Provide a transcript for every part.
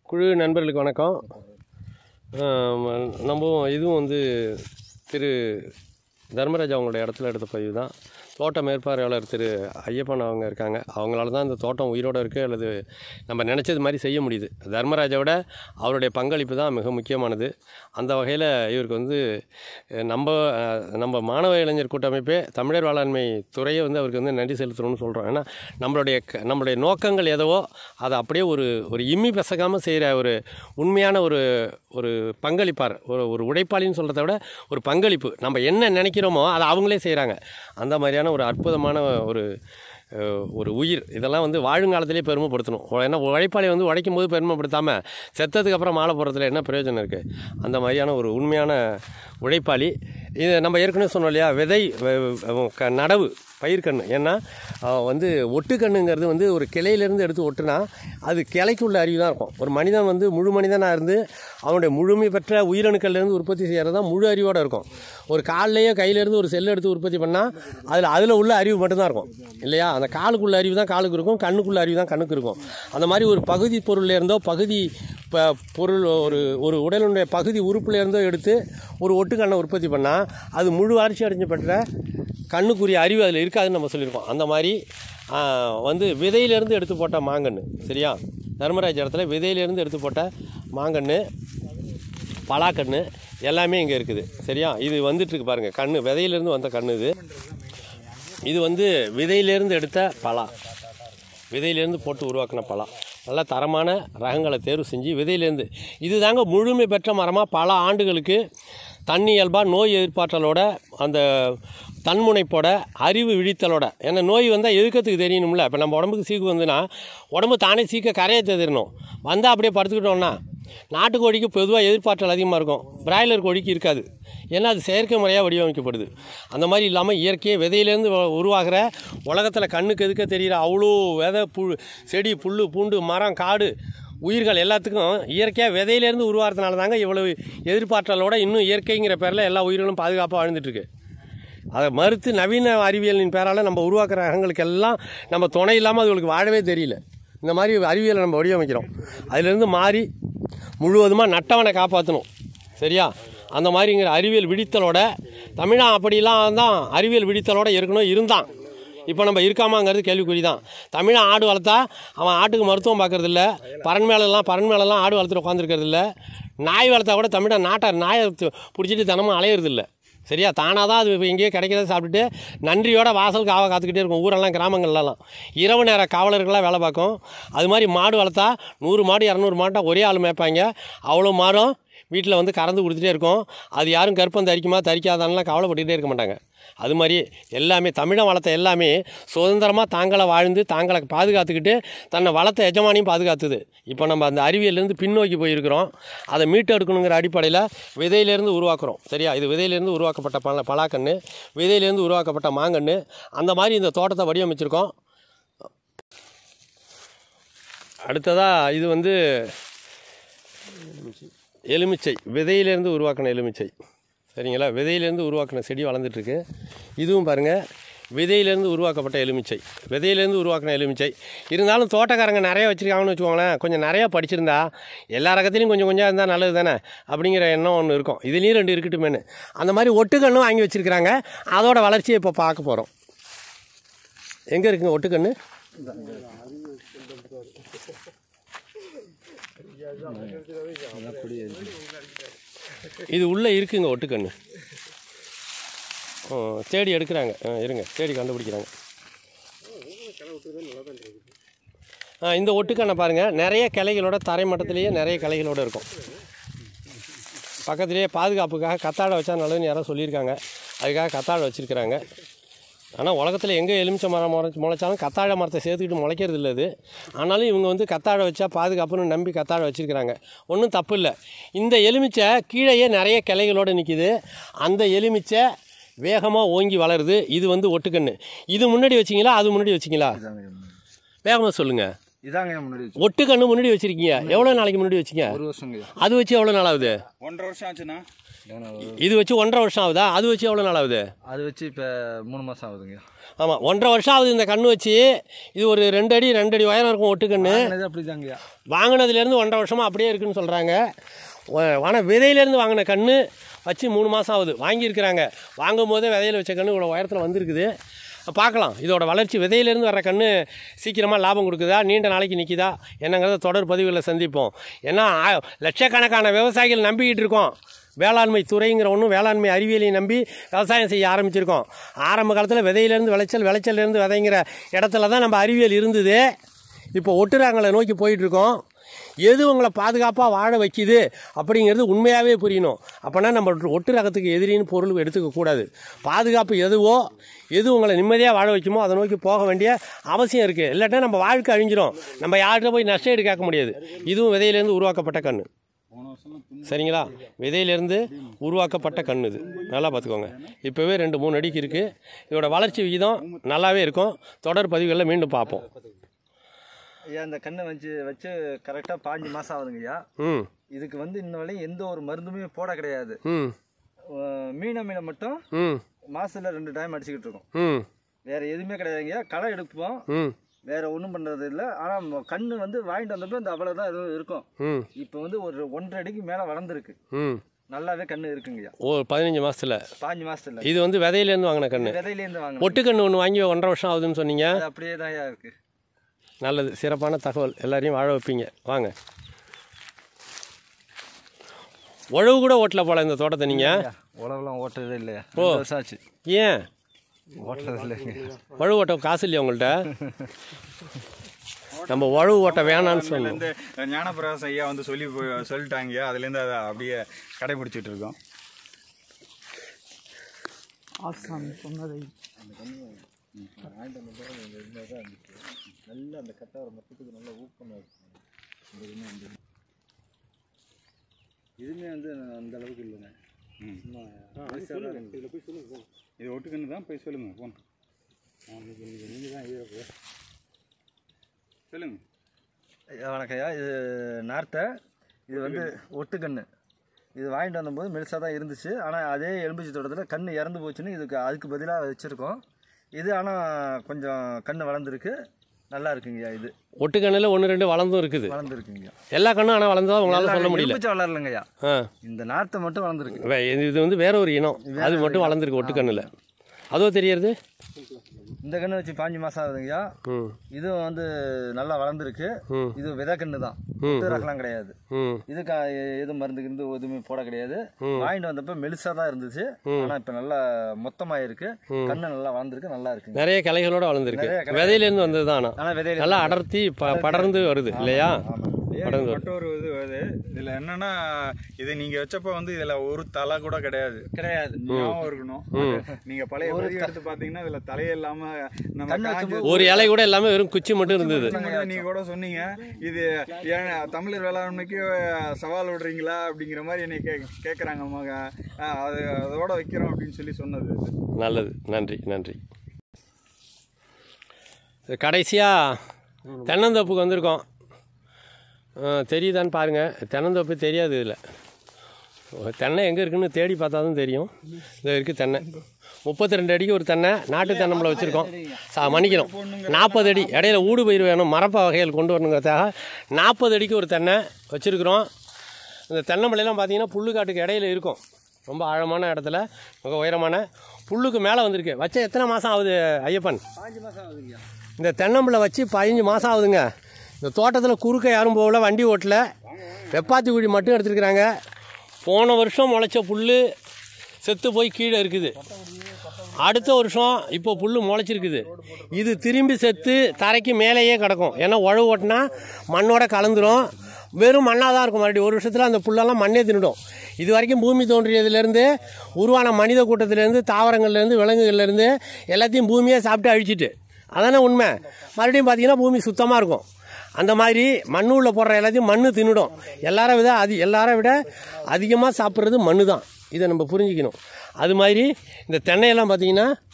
குழு நண்பர்களுக்கு வணக்கம் ஆம், நம்ம இதுவும் வந்து திரு தர்மராஜ் அவங்களுடைய இடத்துல எடுத்த பதிவு தான் தோட்ட மேற்பார்வையாளர் திரு ஐயப்பன் அவங்க இருக்காங்க அவங்களால தான் இந்த தோட்டம் உயிரோடு இருக்குது அல்லது நம்ம நினச்சது மாதிரி செய்ய முடியுது தர்மராஜை விட அவருடைய பங்களிப்பு தான் மிக முக்கியமானது அந்த வகையில் இவருக்கு வந்து அஹ், நம்ம அஹ், நம்ம மாணவ இளைஞர் கூட்டமைப்பே தமிழர் வேளாண்மை துறையை வந்து அவருக்கு வந்து நன்றி செலுத்தணும்னு சொல்கிறோம் ஏன்னா நம்மளுடைய க- நம்மளுடைய நோக்கங்கள் எதவோ அதை அப்படியே ஒரு ஒரு இம்மி பெசகாமல் செய்கிற ஒரு உண்மையான ஒரு ஒரு பங்களிப்பார் ஒரு ஒரு உழைப்பாளின்னு சொல்கிறத விட ஒரு பங்களிப்பு நம்ம என்ன நினைக்கிறோமோ அதை அவங்களே செய்கிறாங்க அந்த மாதிரியான ஒரு அற்புதமான ஒரு அஹ், ஒரு உயிர் இதெல்லாம் வந்து வாழுங்காலத்திலே பெருமைப்படுத்தணும் உ- ஏன்னா உழைப்பாளி வந்து உழைக்கும் போது பெருமைப்படுத்தாமல் செத்ததுக்கு அப்புறம் மாலை போடுறதுல என்ன பிரயோஜனம் இருக்குது அந்த மாதிரியான ஒரு உண்மையான உழைப்பாளி இது நம்ம ஏற்கனவே சொன்னோம் இல்லையா விதை வ- வ- க- நடவு பயிர்க்கன்று ஏன்னா அஹ், வந்து ஒட்டுக்கண்ணுங்கிறது வந்து ஒரு கிளையிலேருந்து எடுத்து ஒட்டுனா அது கிளைக்குள்ள அறிவு தான் இருக்கும் ஒரு மனிதன் வந்து முழு மனிதனாக இருந்து அவனுடைய முழுமை பெற்ற உயிரணுக்கள்லேருந்து உற்பத்தி செய்கிறது தான் முழு அறிவோடு இருக்கும் ஒரு கால்லையோ கையிலேருந்து ஒரு செல் எடுத்து உற்பத்தி பண்ணால் அதில் அதில் உள்ள அறிவு மட்டும்தான் இருக்கும் இல்லையா அந்த காலுக்குள்ள அறிவு தான் காலுக்கு இருக்கும் கண்ணுக்குள்ள அறிவு தான் கண்ணுக்கு இருக்கும் அந்த மாதிரி ஒரு பகுதி பொருள்ல இருந்தோ பகுதி ப- பொருள் ஒரு ஒரு உடலுடைய பகுதி உறுப்புல இருந்தோ எடுத்து ஒரு ஒட்டுக்கண்ணை உற்பத்தி பண்ணால் அது முழு வளர்ச்சி அடைஞ்சு பெற்ற கண்ணுக்குரிய அறிவு அதில் இருக்காதுன்னு நம்ம சொல்லியிருக்கோம் அந்த மாதிரி ஆ, வந்து விதையிலேருந்து எடுத்து போட்ட மாங்கன்று சரியா தர்மராஜ் இடத்துல விதையிலேருந்து எடுத்து போட்ட மாங்கன்று பலாக்கன்று எல்லாமே இங்கே இருக்குது சரியா இது வந்துட்டுருக்கு பாருங்கள் கண்ணு விதையிலேருந்து வந்த கண்ணு இது இது வந்து விதையிலேருந்து எடுத்த பலா விதையிலேருந்து போட்டு உருவாக்கின பலா நல்ல தரமான ரகங்களை தேர்வு செஞ்சு விதையிலேருந்து இது தாங்க முழுமை பெற்ற மரமாக பல ஆண்டுகளுக்கு தண்ணி இயல்பாக நோய் எதிர்ப்பாற்றலோட அந்த தன்முனைப்போட அறிவு விழித்தலோட ஏன்னா நோய் வந்தால் எதுக்கிறதுக்கு தெரியணும்ல இப்போ நம்ம உடம்புக்கு சீக்கு வந்துன்னா உடம்பு தானே சீக்க கரையை தெரிஞ்சிடணும் வந்தால் அப்படியே படுத்துக்கிட்டோம்னா நாட்டுக்கோழிக்கு பொதுவாக எதிர்ப்பாற்றல் அதிகமாக இருக்கும் பிராய்லர் கோழிக்கு இருக்காது ஏன்னா அது செயற்கை முறையாக வடிவமைக்கப்படுது அந்த மாதிரி இல்லாமல் இயற்கையை விதையிலேருந்து வ- உருவாகிற உலகத்தில் கண்ணுக்கு எதுக்க தெரிகிற அவ்வளோ விதை புல் செடி புல் பூண்டு மரம் காடு உயிர்கள் எல்லாத்துக்கும் இயற்கையாக விதையிலேருந்து உருவாகிறதுனால தாங்க இவ்வளவு எதிர்ப்பாற்றலோட இன்னும் இயற்கைங்கிற பேரில் எல்லா உயிர்களும் பாதுகாப்பாக வாழ்ந்துட்டுருக்கு அதை மறுத்து நவீன அறிவியலின் பேரால் நம்ம உருவாக்குற ரகங்களுக்கு எல்லாம் நம்ம துணை இல்லாமல் அதுகளுக்கு வாழவே தெரியல இந்த மாதிரி அறிவியலை நம்ம வடிவமைக்கிறோம் அதிலிருந்து மாறி முழுவதுமாக நட்டவனை காப்பாற்றணும் சரியா அந்த மாதிரிங்கிற அறிவியல் விழித்தலோட தமிழா அப்படிலாம் தான் அறிவியல் விழித்தலோட இருக்கணும் இருந்தான் இப்போ நம்ம இருக்காமாங்கிறது கேள்விக்குறி தான் தமிழை ஆடு வளர்த்தா அவன் ஆட்டுக்கு மருத்துவம் பார்க்கறது இல்ல பரன் மேலெல்லாம் பரன் மேலெல்லாம் ஆடு வளர்த்துட்டு உட்காந்துருக்கிறது இல்ல நாய் வளர்த்தா கூட தமிழை நாட்டை நாயை து- பிடிச்சிட்டு தினமும் அலையிறது இல்லை சரியா தானாக தான் அது இப்போ எங்கேயோ கிடைக்கிறத சாப்பிட்டுட்டு நன்றியோட வாசல் காவ காத்துக்கிட்டே இருக்கும் ஊரெல்லாம் கிராமங்கள்லாம் இரவு நேர காவலர்களாக வேலை பார்க்கும் அது மாதிரி மாடு வளர்த்தா நூறு மாடு இரநூறு மாட்டை ஒரே ஆள் மேய்ப்பாங்க அவ்வளோ மாடும் வீட்டில் வந்து கறந்து கொடுத்துட்டே இருக்கும் அது யாரும் கற்பம் தரிக்குமா தரிக்காதான்லாம் கவலைப்பட்டுக்கிட்டே இருக்க மாட்டாங்க அது மாதிரி எல்லாமே தமிழன் வளர்த்த எல்லாமே சுதந்திரமாக தாங்களை வாழ்ந்து தாங்களை பாதுகாத்துக்கிட்டு தன்னை வளர்த்த எஜமானியும் பாதுகாத்துது இப்போ நம்ம அந்த அறிவியலேருந்து பின்னோக்கி போயிருக்கிறோம் அதை மீட்டெடுக்கணுங்கிற அடிப்படையில் விதையிலேருந்து உருவாக்குறோம் சரியா இது விதையிலேருந்து உருவாக்கப்பட்ட பல பலாக்கன்று விதையிலேருந்து உருவாக்கப்பட்ட மாங்கன்று அந்த மாதிரி இந்த தோட்டத்தை வடிவமைச்சிருக்கோம் அடுத்ததாக இது வந்து எலுமிச்சை விதையிலேருந்து உருவாக்கின எலுமிச்சை சரிங்களா விதையிலேருந்து உருவாக்கின செடி வளர்ந்துட்டுருக்கு இதுவும் பாருங்கள் விதையிலேருந்து உருவாக்கப்பட்ட எலுமிச்சை விதையிலேருந்து உருவாக்கின எலுமிச்சை இருந்தாலும் தோட்டக்காரங்க நிறைய வச்சுருக்காங்கன்னு வச்சுக்கோங்களேன் கொஞ்சம் நிறையா படிச்சிருந்தா எல்லா ரகத்துலையும் கொஞ்சம் கொஞ்சம் இருந்தால் நல்லது தானே அப்படிங்கிற எண்ணம் ஒன்று இருக்கும் இதுலேயும் ரெண்டு இருக்கட்டுமேனு அந்த மாதிரி ஒட்டுக்கண்ணும் வாங்கி வச்சுருக்கிறாங்க அதோட வளர்ச்சியை இப்போ பார்க்க போகிறோம் எங்கே இருக்குங்க ஒட்டுக்கண்ணு இது உள்ளே இருக்குங்க ஒட்டுக்கண்ணு ஆ, தேடி எடுக்கிறாங்க ஆ, இருங்க தேடி கண்டுபிடிக்கிறாங்க ஆ இந்த ஒட்டுக்கண்ணை பாருங்கள் நிறைய கிளைகளோட தரை மட்டத்திலேயே நிறைய கிளைகளோட இருக்கும் பக்கத்துலேயே பாதுகாப்புக்காக கத்தாழை வச்சா நல்லதுன்னு யாரோ சொல்லியிருக்காங்க அதுக்காக கத்தாழை வச்சுருக்கிறாங்க ஆனால் உலகத்தில் எங்கே எலுமிச்சை மரம் முளைச்சி முளைச்சாலும் கத்தாழை மரத்தை சேர்த்துக்கிட்டு முளைக்கிறது இல்லை அது ஆனாலும் இவங்க வந்து கத்தாழை வச்சா பாதுகாப்புன்னு நம்பி கத்தாழை வச்சுருக்கிறாங்க ஒன்றும் தப்பு இல்லை இந்த எலுமிச்சை கீழேயே நிறைய கிளைகளோடு நிற்கிது அந்த எலுமிச்சை வேகமாக ஓங்கி வளருது இது வந்து ஒட்டுக்கண்ணு இது முன்னாடி வச்சிங்களா அது முன்னாடி வச்சிங்களா வேகமாக சொல்லுங்கள் இதாங்க முன்னாடி வச்சு ஒட்டுக்கண்ணு முன்னாடி வச்சுருக்கீங்க எவ்வளோ நாளைக்கு முன்னாடி வச்சிங்க ஒரு வருஷங்க அது வச்சு எவ்வளோ நாள் ஆகுது ஒன்றரை வருஷம் ஆச்சுண்ணா இது வச்சு ஒன்றரை வருஷம் ஆகுதா அது வச்சு எவ்வளோ நாள் ஆகுது அது வச்சு இப்போ மூணு மாதம் ஆகுதுங்க ஆமாம் ஒன்றரை வருஷம் ஆகுது இந்த கன்று வச்சு இது ஒரு ரெண்டு அடி ரெண்டு அடி உயரம் இருக்கும் ஒட்டுக்கண்ணு அது அப்படி தாங்கய்யா வாங்கினதுலேருந்து ஒன்றரை வருஷமாக அப்படியே இருக்குன்னு சொல்கிறாங்க ஆனால் விதையிலேருந்து வாங்கின கன்று வச்சு மூணு மாதம் ஆகுது வாங்கியிருக்கிறாங்க வாங்கும் போதே விதையில வச்ச கன்று இவ்வளோ உயரத்தில் வந்திருக்குது பார்க்கலாம் இதோட வளர்ச்சி விதையிலேருந்து வர கன்று சீக்கிரமாக லாபம் கொடுக்குதா நீண்ட நாளைக்கு நிற்கிதா என்னங்கிறத தொடர் பதிவுகளில் சந்திப்போம் ஏன்னா ஆ- லட்சக்கணக்கான விவசாயிகள் நம்பிக்கிட்டு இருக்கோம் வேளாண்மை துறைங்கிற ஒன்றும் வேளாண்மை அறிவியலையும் நம்பி விவசாயம் செய்ய ஆரம்பிச்சிருக்கோம் ஆரம்ப காலத்தில் விதையிலேருந்து விளைச்சல் விளைச்சல்லேருந்து விதைங்கிற இடத்துல தான் நம்ம அறிவியல் இருந்தது இப்போ ஒட்டுறாங்களை நோக்கி போயிட்டு இருக்கோம் எது உங்களை பாதுகாப்பாக வாழ வைக்குது அப்படிங்கிறது உண்மையாகவே புரியணும் அப்போனா நம்ம ஒட்டு ரகத்துக்கு எதிரின்னு பொருள் எடுத்துக்க கூடாது பாதுகாப்பு எதுவோ எது உங்களை நிம்மதியாக வாழ வைக்குமோ அதை நோக்கி போக வேண்டிய அவசியம் இருக்குது இல்லாட்டா நம்ம வாழ்க்கை அழிஞ்சிரும் நம்ம யார்கிட்ட போய் நஷ்டம் ஈடு கேட்க முடியாது இதுவும் விதையிலேருந்து உருவாக்கப்பட்ட கன்று சரிங்களா விதையிலேருந்து உருவாக்கப்பட்ட கன்று இது நல்லா பார்த்துக்கோங்க இப்போவே ரெண்டு மூணு அடிக்கு இருக்குது இதோட வளர்ச்சி விகிதம் நல்லாவே இருக்கும் தொடர் பதிவுகளில் மீண்டும் பார்ப்போம் ஐயா இந்த கண்ணை வச்சு வச்சு கரெக்டாக பாஞ்சு மாதம் ஆகுதுங்கய்யா ம் இதுக்கு வந்து இன்ன வரையும் எந்த ஒரு மருந்துமே போட கிடையாது ம் அஹ் மீனை மீனை மட்டும் ம் மாசத்துல ரெண்டு டைம் அடிச்சுக்கிட்டு இருக்கோம் ம் வேற எதுவுமே கிடையாதுங்கய்யா களை எடுப்போம் ம் வேற ஒன்றும் பண்றது இல்லை ஆனால் கண்ணு வந்து வாங்கிட்டு வந்தப்போ இந்த அவ்வளோதான் எதுவும் இருக்கும் ம் இப்போ வந்து ஒரு ஒன்றரை அடிக்கு மேலே வளர்ந்துருக்கு ம் நல்லாவே கண்ணு இருக்குங்கய்யா ஓ பதினஞ்சு மாதத்தில் பாஞ்சு மாசத்துல இது வந்து விதையிலேருந்து வாங்கின கன்று விதையிலேருந்து வாங்க ஒட்டு கன்று ஒன்று வாங்கி ஒன்றரை வருஷம் ஆகுதுன்னு சொன்னீங்க அது அப்படியே தான் இருக்கு நல்லது சிறப்பான தகவல் எல்லாரையும் வாழ வைப்பீங்க வாங்க உழவு கூட ஓட்டல போல இந்த தோட்டத்தை நீங்கள் உலகெல்லாம் ஓட்டுறதே இல்லையா ரெண்டு வருஷம் ஆச்சு ஏன் ஓட்டுறது இல்லைங்க உழவு ஓட்ட காசு இல்லையா உங்கள்கிட்ட நம்ம உழவு ஓட்ட வேணான்னு சொன்னோம் இந்த ஞானப்பிரகாசம் ஐயா வந்து சொல்லி போய்- சொல்லிட்டாங்க அதுலேருந்து அதை அப்படியே கடைபிடிச்சிட்டு இருக்கோம் நல்ல அந்த கட்டார மொத்தத்துக்கு நல்ல ஊக்கமாக இருக்கும் இதுவுமே வந்து அந்த அளவுக்கு இல்லைங்க ம். சும்மா இதில் போய் சொல்லுங்க இது ஒட்டுக்கன்னு தான் போய் சொல்லுங்க போன சொல்லுங்க ஐயா, வணக்கம் ஐயா இது நார்த்தை இது வந்து ஒட்டுக்கண்ணு இது வாங்கிட்டு வந்தபோது மெலிசாக தான் இருந்துச்சு ஆனால் அதே எலும்பிச்சி தோட்டத்தில் கண்ணு இறந்து போச்சுன்னு இதுக்கு அதுக்கு பதிலாக வச்சுருக்கோம் இது ஆனால் கொஞ்சம் கண்ணு வளர்ந்துருக்கு நல்லா இருக்குங்கய்யா இது ஒட்டு கண்ணில் ஒன்று ரெண்டு வளர்ந்தும் இருக்குது வளர்ந்துருக்குங்கய்யா எல்லா கண்ணும் ஆனால் வளர்ந்ததா உங்களால் சொல்ல முடியல எலும்பிச்சை வளரலங்கய்யா ஆ இந்த நார்த்தை மட்டும் வளர்ந்துருக்கு வே- இது வந்து வேற ஒரு இனம் அது மட்டும் வளர்ந்துருக்கு ஒட்டு கண்ணில் அதோ தெரியறது இந்த கண்ணு வச்சு பாஞ்சு மாதம் ஆகுதுங்கய்யா ம் இதுவும் வந்து நல்லா வளர்ந்துருக்கு ம் இது விதை கண்ணு தான் ம், ஒட்டு ரகலாம் கிடையாது ம் இதுக்கு எதுவும் மருந்து கிருந்து எதுவுமே போட கிடையாது வாங்கிட்டு வந்தப்ப மெலிசா தான் இருந்துச்சு ஆனா இப்ப நல்லா மொத்தமா இருக்கு கண்ணு நல்லா வளர்ந்துருக்கு நல்லா இருக்குங்க நிறைய கிளைகளோட வளர்ந்துருக்கு நிறைய கிளை. விதையிலேருந்து வந்தது தான் ஆனால் ஆனா விதையில நல்லா அடர்த்தி ப படர்ந்து வருது இல்லையா ஆமா ஐயா, படர்ந்து இது மட்டும் ஒரு இது வருது இதில் என்னன்னா இது நீங்கள் வச்சப்ப வந்து இதில் ஒரு தலை கூட கிடையாது கிடையாது ஞாபகம் இருக்கணும் அது நீங்க பழைய பதிவு எடுத்து பார்த்தீங்கன்னா இதுல தலையே இல்லாம நம்ம கண்ணு காஞ்ச வச்சபோது ஒரு இலை கூட எல்லாமே வெறும் குச்சி மட்டும் இருந்தது மட்டும் நீங்க கூட சொன்னீங்க இது ஏன் தமிழர் வேளாண்மைக்கு சவால் விடுறீங்களா அப்படிங்கிற மாதிரி என்னை கே கேட்குறாங்க மக ஆ, அது அதோட வைக்கிறோம் அப்படின்னு சொல்லி சொன்னது இது. நல்லது நன்றி நன்றி கடைசியாக தென்னந்தோப்புக்கு வந்திருக்கோம் ஆ, தெரியுதான்னு பாருங்கள் தென்னந்தோப்பு தெரியாது இதில் தென்னை எங்கே இருக்குன்னு தேடி பார்த்தா தான் தெரியும் இது இருக்குது தென்னை முப்பத்தி ரெண்டு அடிக்கு ஒரு தென்னை நாட்டு தென்னம்பளை வச்சுருக்கோம் சா மன்னிக்கணும் நாற்பது அடி இடையில ஊடு பயிர் வேணும் மரப்ப வகைகள் கொண்டு வரணுங்கிறதுக்காக நாற்பது அடிக்கு ஒரு தென்னை வச்சுருக்குறோம் இந்த தென்னம்பளையெல்லாம் பார்த்தீங்கன்னா புல்லுக்காட்டுக்கு இடையில இருக்கும் ரொம்ப ஆழமான இடத்துல மிக உயரமான புல்லுக்கு மேலே வந்திருக்கு வச்ச எத்தனை மாதம் ஆகுது ஐயப்பன் பாஞ்சு மாசம் ஆகுதுங்கய்யா இந்த தென்னம்பிள்ளை வச்சு பதினஞ்சு மாதம் ஆகுதுங்க இந்த தோட்டத்தில் குறுக்க யாரும் போகல வண்டி ஓட்டல வெப்பாத்தி குழி மட்டும் எடுத்துருக்குறாங்க போன வருஷம் முளைச்ச புல் செத்து போய் கீழே இருக்குது அடுத்த வருஷம் இப்போ புல் முளைச்சிருக்குது இது திரும்பி செத்து தரைக்கு மேலேயே கிடக்கும் ஏன்னா உழவு ஓட்டினா மண்ணோட கலந்துரும் வெறும் மண்ணாக தான் இருக்கும் மறுபடியும் ஒரு வருஷத்தில் அந்த புல்லெல்லாம் மண்ணே தின்னுடும் இது வரைக்கும் பூமி தோன்றியதுலேருந்து உருவான மனித கூட்டத்திலேருந்து தாவரங்கள்லேருந்து விலங்குகள்லேருந்து எல்லாத்தையும் பூமியே சாப்பிட்டு அழிச்சிட்டு அதானே உண்மை மறுபடியும் பார்த்தீங்கன்னா பூமி சுத்தமாக இருக்கும் அந்த மாதிரி மண்ணு உள்ள போடுற எல்லாத்தையும் மண்ணு தின்னுடும் எல்லாரை விட அது எல்லாரை விட அதிகமாக சாப்பிட்றது மண்ணு தான் இதை நம்ம புரிஞ்சுக்கணும் அது மாதிரி இந்த தென்னையெல்லாம் பார்த்தீங்கன்னா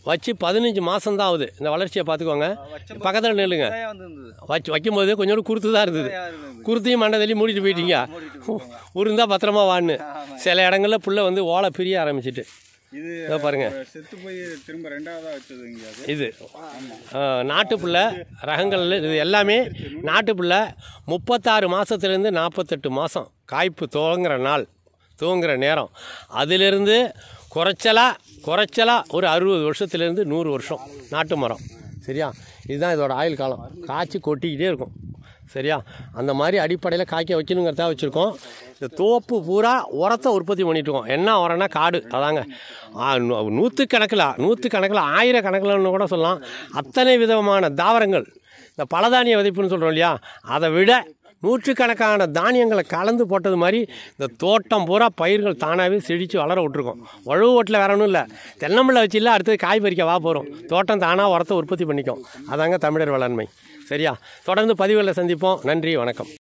வச்சு பதினஞ்சு மாதம் தான் ஆகுது இந்த வளர்ச்சியை பார்த்துக்கோங்க பக்கத்தில் நில்லுங்க நிறையா வந்து இருந்தது வச்சு வைக்கும்போது கொஞ்சோண்டு குருத்து தான் இருந்தது நிறையா இருந்தது குருத்தையும் மண்டை தள்ளி மூடிட்டு போயிட்டீங்க உருந்தா பத்திரமா வான்னு சில இடங்கள்ல புள்ள வந்து ஓலை பிரிய ஆரம்பிச்சிட்டு இது இதோ பாருங்க செத்து போய் திரும்ப ரெண்டாவதா வச்சதுங்க அது இது நாட்டுப்புள்ள ரகங்கள் இது எல்லாமே நாட்டுப்புள்ள முப்பத்தாறு மாதத்துலேருந்து நாற்பத்தெட்டு மாதம் காய்ப்பு துவங்குற நாள் துவங்குற நேரம் அதிலிருந்து குறைச்சலா குறைச்சலா ஒரு அறுபது வருஷத்துலேருந்து நூறு வருஷம் நாட்டு மரம் சரியா இதுதான் இதோட ஆயுள் காலம் காய்ச்சி கொட்டிக்கிட்டே இருக்கும் சரியா அந்த மாதிரி அடிப்படையில் காய்க்க வைக்கணுங்கிறதா வச்சுருக்கோம் இந்த தோப்பு பூரா உரத்தை உற்பத்தி பண்ணிட்டு இருக்கோம் என்ன உரம்னா காடு அதாங்க ஆ, நூ- நூற்றுக்கணக்கில் நூற்றுக்கணக்கில் ஆயிரக்கணக்கில்னு கூட சொல்லலாம் அத்தனை விதமான தாவரங்கள் இந்த பலதானிய விதைப்புன்னு சொல்கிறோம் இல்லையா அதை விட நூற்றுக்கணக்கான தானியங்களை கலந்து போட்டது மாதிரி இந்த தோட்டம் பூரா பயிர்கள் தானாகவே செழித்து வளர விட்ருக்கோம் உழவு ஓட்டில் வேற ஒன்றும் இல்லை தென்னம்பிள்ளை வச்சு இல்லை அடுத்தது காய் பறிக்க வா போகிறோம் தோட்டம் தானாக உரத்தை உற்பத்தி பண்ணிக்கும் அதாங்க தமிழர் வேளாண்மை சரியா தொடர்ந்து பதிவுகளில் சந்திப்போம் நன்றி வணக்கம்